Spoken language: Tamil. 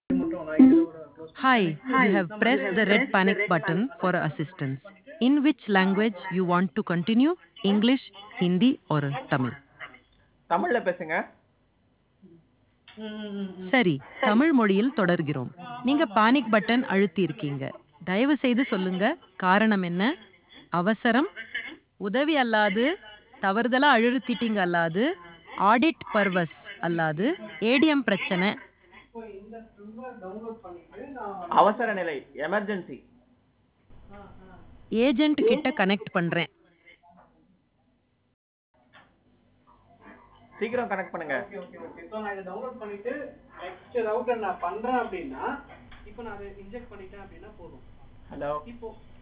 Hi, you have pressed the red panic button for assistance. In which language you want to continue? English, Hindi or Tamil? தமிழ்ல பேசுங்க சரி தமிழ் மொழியில் தொடர்கிறோம் நீங்க பானிக் பட்டன் அழுத்தி இருக்கீங்க தயவு செய்து சொல்லுங்க காரணம் என்ன அவசரம் உதவி அல்லாது தவறுதலா அழுத்திட்டீங்க அல்லாது ஆடிட் பர்வஸ் அல்லாது ஏடிஎம் பிரச்சனை அவசர நிலை எமர்ஜென்சி ஏஜென்ட் கிட்ட கனெக்ட் பண்றேன் சீக்கிரம் கனெக்ட் பண்ணுங்க ஓகே ஓகே ஓகே இப்போ நான் இதை டவுன்லோட் பண்ணிட்டு நெக்ஸ்ட் ரவுட்டர் நான் பண்றேன் அப்படின்னா இப்போ நான் அதை இன்ஜெக்ட் பண்ணிட்டேன் அப்படின்னா போதும் ஹலோ இப்போ